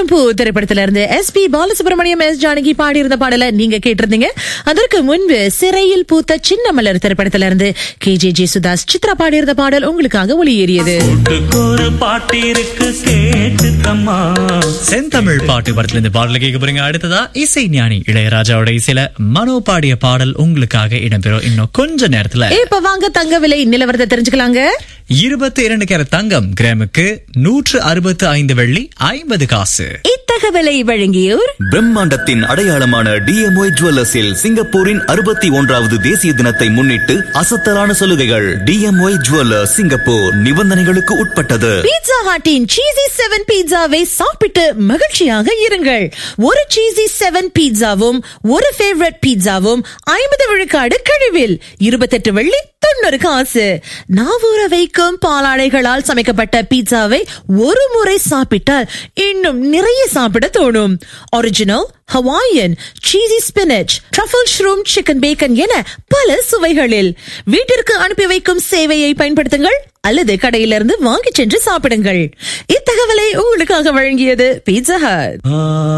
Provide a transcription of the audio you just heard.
பூ திரைப்படத்துல இருந்து S P Balasubrahmanyam S Janaki பாடியிருந்த பாடல நீங்க கேட்டிருந்தீங்க அதற்கு முன்பு சிறையில் பூத்த சின்ன மலர் திரைப்படத்துல இருந்து K J Yesudas Chithra பாடியிருந்த பாடல் உங்களுக்காக ஒளியேறியது ஒரு பாட்டு இருக்கு கேட்டுக்கம்மா செந்தமிழ் பாட்டு படத்துல இருந்து பாடல கேட்க போறீங்க அடுத்ததா இசை ஞானி இளையராஜாவோட இசையில மனோ பாடிய பாடல் உங்களுக்காக இடம்பெறும் இன்னும் கொஞ்ச நேரத்துல இப்ப வாங்க தங்க விலை நிலவரத்தை தெரிஞ்சுக்கலாங்க இருபத்தி இரண்டு கேரட் தங்கம் கிராமுக்கு நூற்று அறுபத்து ஐந்து வெள்ளி ஐம்பது காசு இத்தகவலை வழங்கியோர் பிரம்மாண்டத்தின் அடையாளமான டிஎம்ஒய் ஜுவல்லர்ஸில் சிங்கப்பூரின் அறுபத்தி ஒன்றாவது தேசிய தினத்தை முன்னிட்டு அசத்தலான சலுகைகள் டிஎம்ஒய் ஜுவல்லர்ஸ் சிங்கப்பூர் நிபந்தனைகளுக்கு உட்பட்டது பீட்சா ஹாட்டின் சீசி செவன் பீட்சாவை சாப்பிட்டு மகிழ்ச்சியாக இருங்கள் ஒரு சீசி செவன் பீட்சாவும் ஒரு ஃபேவரட் பீட்சாவும் ஐம்பது விழுக்காடு கழிவில் இருபத்தெட்டு வெள்ளி தொண்ணூறு காசு நாவூர வைக்கும் பாலாடைகளால் சமைக்கப்பட்ட பீட்சாவை ஒரு முறை சாப்பிட்டால் இன்னும் நிறைய சாப்பிட தோணும் original Hawaiian cheesy spinach truffle shroom chicken bacon என பல சுவைகளில் வீட்டிற்கு அனுப்பி வைக்கும் சேவையை பயன்படுத்துங்கள் அல்லது கடையிலிருந்து வாங்கிச் சென்று சாப்பிடுங்கள் இத்தகவலை உங்களுக்காக வழங்கியது பீட்சா ஹட்